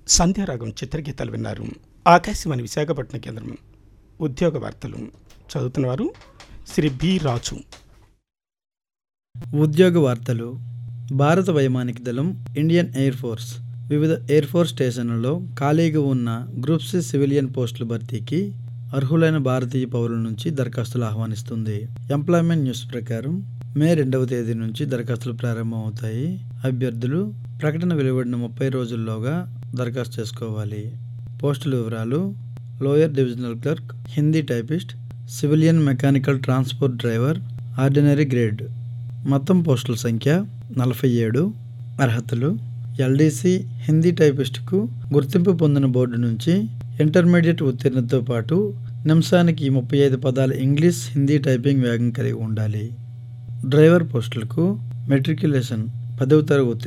సంధ్యారాగం చిత్రగీతాలు విన్నారు ఆకాశవాణి విశాఖపట్నం కేంద్రం ఉద్యోగ వార్తలు చదువుతున్నవారు శ్రీ బి రాజు ఉద్యోగ వార్తలు భారత వైమానిక దళం ఇండియన్ ఎయిర్ ఫోర్స్ వివిధ ఎయిర్ ఫోర్స్ స్టేషన్లలో ఖాళీగా ఉన్న గ్రూప్ సి సివిలియన్ పోస్టుల భర్తీకి అర్హులైన భారతీయ పౌరుల నుంచి దరఖాస్తులు ఆహ్వానిస్తుంది ఎంప్లాయ్మెంట్ న్యూస్ ప్రకారం మే రెండవ తేదీ నుంచి దరఖాస్తులు ప్రారంభమవుతాయి అభ్యర్థులు ప్రకటన వెలువడిన ముప్పై రోజుల్లోగా దరఖాస్తు చేసుకోవాలి పోస్టుల వివరాలు lower divisional clerk Hindi typist civilian mechanical transport driver ordinary grade మొత్తం పోస్టుల సంఖ్య నలభై ఏడు అర్హతలు ఎల్డీసీ హిందీ టైపిస్టుకు గుర్తింపు పొందిన బోర్డు నుంచి ఇంటర్మీడియట్ ఉత్తీర్ణతో పాటు నిమిషానికి ముప్పై ఐదు పదాల ఇంగ్లీష్ హిందీ టైపింగ్ వేగం కలిగి ఉండాలి డ్రైవర్ పోస్టులకు మెట్రిక్యులేషన్ పదవ తరగతి